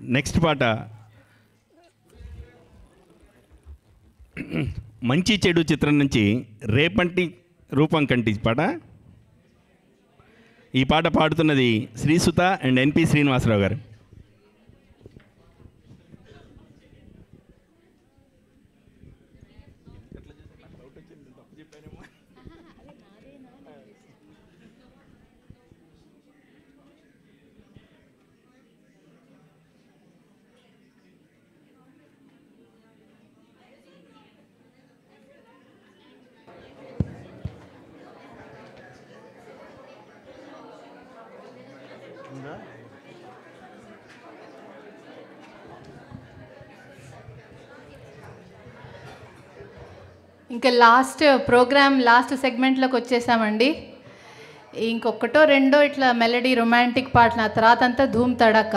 next పాట మంచి చెడు చిత్రం నుంచి రేపంటి రూపం కంటి పాట ఈ పాట పాడుతున్నది శ్రీసుత అండ్ ఎన్పి శ్రీనివాసరావు గారు ఇంకా లాస్ట్ ప్రోగ్రామ్ లాస్ట్ సెగ్మెంట్లోకి వచ్చేసామండి ఇంకొకటో రెండో ఇట్లా మెలడీ రొమాంటిక్ పాటలు ఆ తర్వాత అంతా ధూమ్ తడక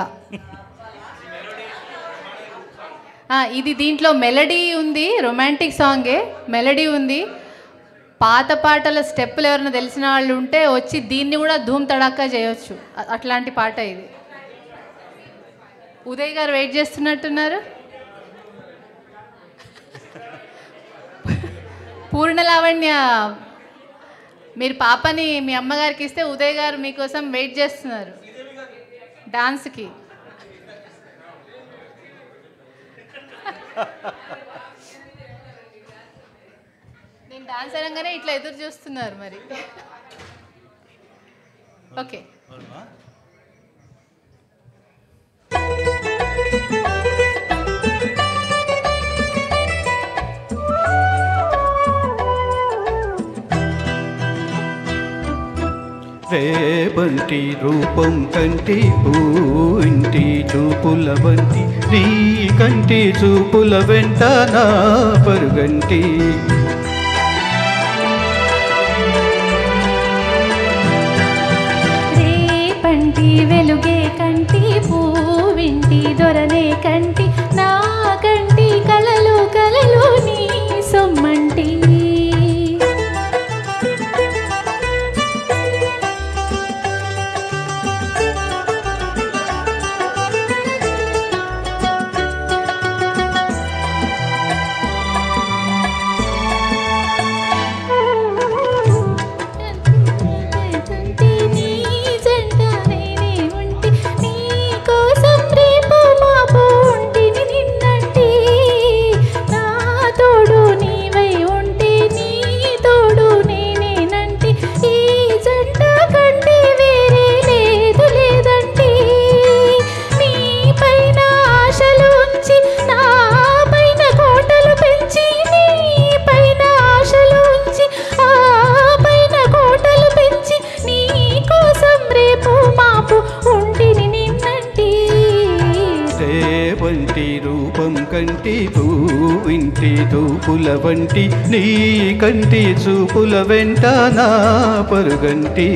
ఆ, ఇది దీంట్లో మెలడీ ఉంది రొమాంటిక్ సాంగే మెలడీ ఉంది పాత పాటల స్టెప్పులు ఎవరైనా తెలిసిన వాళ్ళు ఉంటే వచ్చి దీన్ని కూడా ధూమ్ తడాకా చేయొచ్చు అ- అట్లాంటి పాట ఇది ఉదయ్ గారు వెయిట్ చేస్తున్నట్టున్నారు పూర్ణ లావణ్య మీరు పాపని మీ అమ్మగారికి ఇస్తే ఉదయ్ గారు మీకోసం వెయిట్ చేస్తున్నారు డాన్స్కి నేను డాన్స్ అనగానే ఇట్లా ఎదురు చూస్తున్నారు మరి ఓకే రేపంటి రూపం కంటి ఇంటి చూపుల వంటి నీ కంటి చూపుల వెంట నా పరుగంటి రేపంటి వెలుగే కంటి పూవింటి దొరనే కంటి నా కంటి కలలు కలలు నీ సొమ్మంటి ఉంటే నీ జంట నేనే ఉంటే నీ కోసం రేపు మాపు ఉంటిని నిన్నంటి నా తోడు నీవై ఉంటే నీ తోడు నేనేనంటి ఈ జంట కంటే వేరే లేదు లేదంటి నీ పైన ఆశలు ఉంచి నా పైన కోటలు పెంచి నీ పైన ఆశలు ఉంచి ఆ పైన కోటలు పెంచి నీ కోసం రేపు మాపు ఉంటిని నిన్నంటి రేపంటి రూపం కంటి పూవింటి చూపుల వంటి నీ కంటి చూపుల వెంట నా పరుగంటి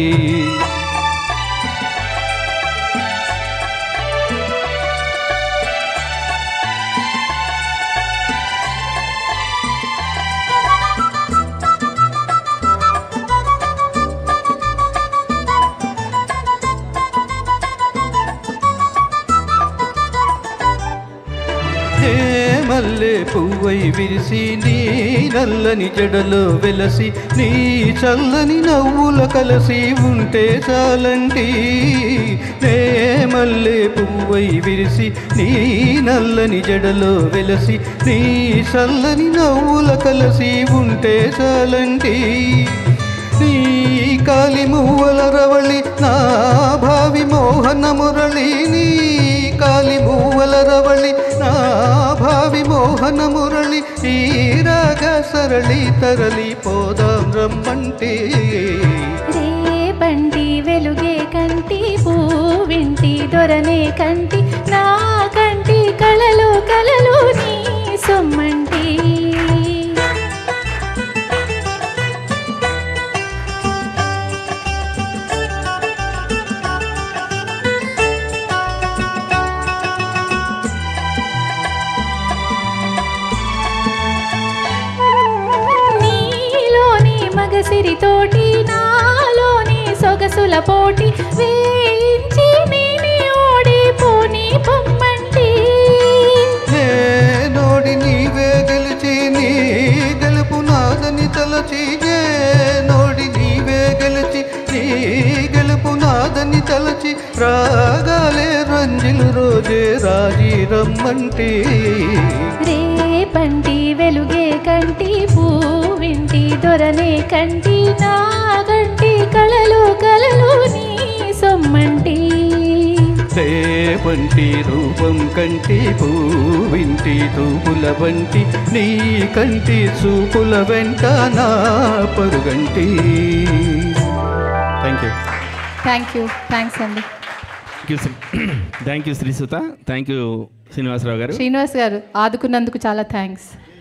ఏ మల్లె పువ్వై విరిసి నీ నల్లని జడలో వెలసి నీ చల్లని నవ్వుల కలసి ఉంటే చాలంటి నే మల్లె పువ్వై విరిసి నీ నల్లని జడలో వెలసి నీ చల్లని నవ్వుల కలసి ఉంటే చాలంటి నీ కాలి మువ్వల రవళి నా భావి మోహన మురళి నీ కాలి మువ్వల రవళి నా భావి మోహన మురళి ఈ రాగ సరళి తరలి పోదాం రమ్మంటే రేపంటి వెలుగే కంటి పూవింటి దొరనే కంటి నా కంటి కళలు కలలు నీ సొమ్మంటి నీలోని మగసిరితోటి నాలోని సొగసుల పోటీ వేయించి నేనే ఓడిపోని పొమ్మ కాదని తలచి రాగాలే రంజిల్ రోజే రాజీ రమ్మంటే రేపంటి వెలుగే కంటి పూవింటి దొరనే కంటి నా గంటి కళలు కలలు నీ సొమ్మంటి రేపంటి రూపం కంటి పూవింటి తూపుల వంటి నీ కంటి చూపుల వెంట నా పరుగంటి thank you thank you thanks అండి thank you Sri thank you Srisutha thank you Srinivasarao గారు శ్రీనివాస్ గారు ఆదుకున్నందుకు చాలా థ్యాంక్స్